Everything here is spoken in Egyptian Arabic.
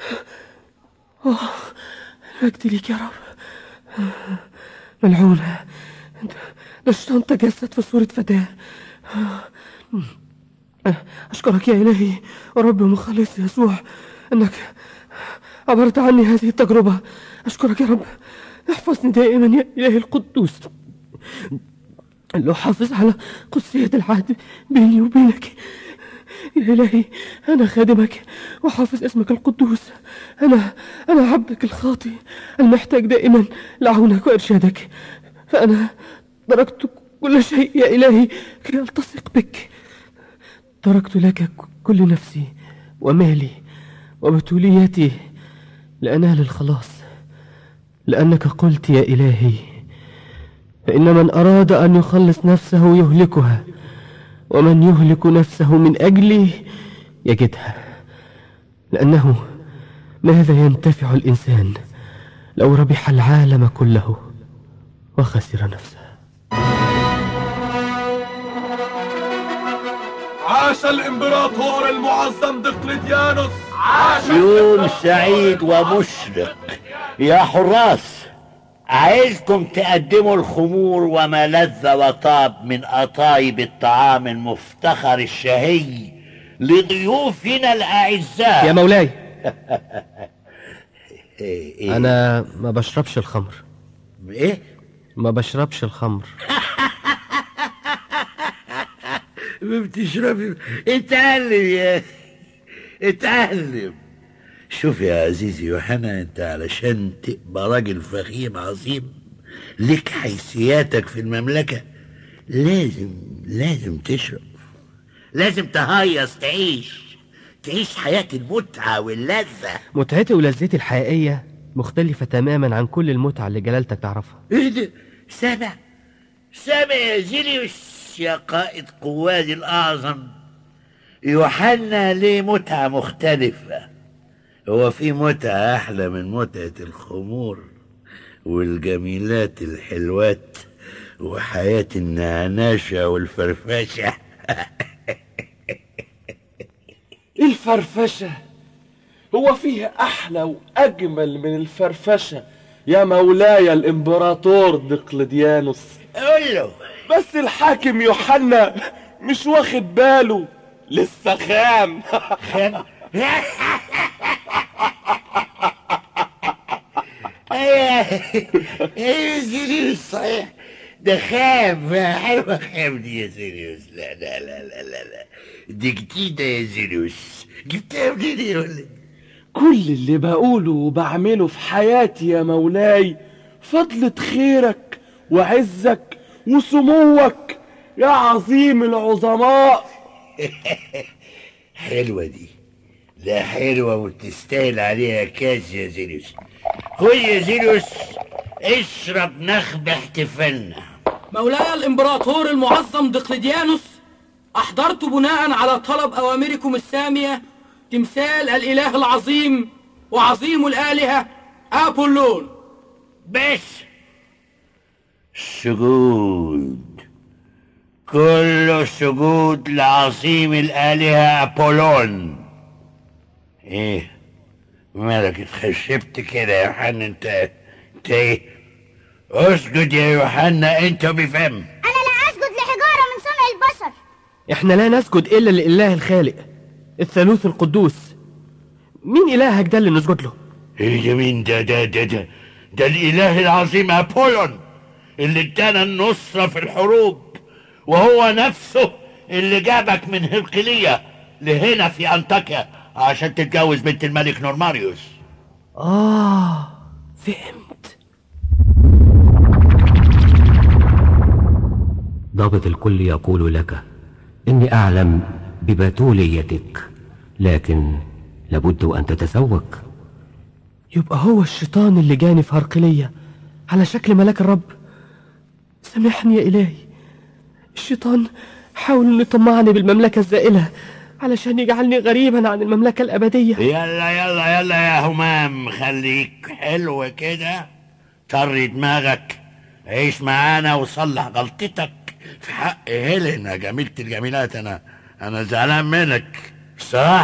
آه المجد ليك يا رب ملعونة ده الشيطان تجسد في صورة فتاة أشكرك يا إلهي ورب مخلص يسوع أنك عبرت عني هذه التجربة أشكرك يا رب احفظني دائما يا إلهي القدوس اللي أحافظ على قدسية العهد بيني وبينك يا إلهي أنا خادمك وحافظ اسمك القدوس أنا أنا عبدك الخاطي المحتاج دائما لعونك وإرشادك فأنا تركت كل شيء يا إلهي كي ألتصق بك تركت لك كل نفسي ومالي وبتوليتي لأنال الخلاص لأنك قلت يا إلهي فإن من أراد أن يخلص نفسه يهلكها ومن يهلك نفسه من أجلي يجدها لأنه ماذا ينتفع الإنسان لو ربح العالم كله وخسر نفسه عاش الامبراطور المعظم دقلديانوس عاش يوم سعيد ومشرق يا حراس عايزكم تقدموا الخمور وما لذ وطاب من أطايب الطعام المفتخر الشهي لضيوفنا الأعزاء يا مولاي إيه إيه أنا ما بشربش الخمر إيه؟ ما بشربش الخمر ما بتشربي اتعلم يا أخي اتعلم شوف يا عزيزي يوحنا انت علشان تبقى راجل فخيم عظيم لك حيثياتك في المملكة لازم لازم تشرب لازم تهيص تعيش تعيش حياة المتعة واللذة متعتي ولذتي الحقيقية مختلفة تماما عن كل المتعة اللي جلالتك تعرفها ايه ده سامع سامع يا زيليوس يا قائد قواد الأعظم يوحنا ليه متعة مختلفة هو في متعة أحلى من متعة الخمور والجميلات الحلوات وحياة النعناشة والفرفشة الفرفشة هو فيه أحلى وأجمل من الفرفشة يا مولاي الإمبراطور دقلديانوس قول له بس الحاكم يوحنا مش واخد باله لسه خام ايه زيليوس صحيح ده خام حلوة خام دي يا زيليوس لا لا لا لا لا لا دي جديدة يا زيليوس جبتها منين يا ولد كل اللي بقوله وبعمله في حياتي يا مولاي فضلة خيرك وعزك وسموك يا عظيم العظماء حلوة دي لا حلوة وتستاهل عليها كاس يا زيليوس خد يا زيليوس اشرب نخب احتفالنا مولاي الإمبراطور المعظم دقلديانوس أحضرت بناء على طلب أوامركم السامية تمثال الإله العظيم وعظيم الآلهة أبولون بس سجود كل سجود لعظيم الآلهة أبولون ايه مالك اتخشبت كده يا يوحنا انت انت ايه اسجد يا يوحنا انت بفم أنا لا أسجد لحجارة من صنع البشر احنا لا نسجد إلا لله الخالق الثالوث القدوس مين إلهك ده اللي نسجد له ايه ده مين ده ده ده ده ده الاله العظيم ابولون اللي ادانا النصرة في الحروب وهو نفسه اللي جابك من هرقلية لهنا في انطاكيا عشان تتجوز بنت الملك نورماريوس آه فهمت ضابط الكل يقول لك إني أعلم ببتوليتك لكن لابد أن تتسوق يبقى هو الشيطان اللي جاني في هرقلية على شكل ملاك الرب سامحني يا إلهي الشيطان حاول انه يطمعني بالمملكة الزائلة علشان يجعلني غريبا عن المملكة الأبدية يلا يلا يلا يا همام خليك حلو كده طري دماغك عيش معانا وصلح غلطتك في حق هيلين يا جميلة الجميلات انا انا زعلان منك الصراحة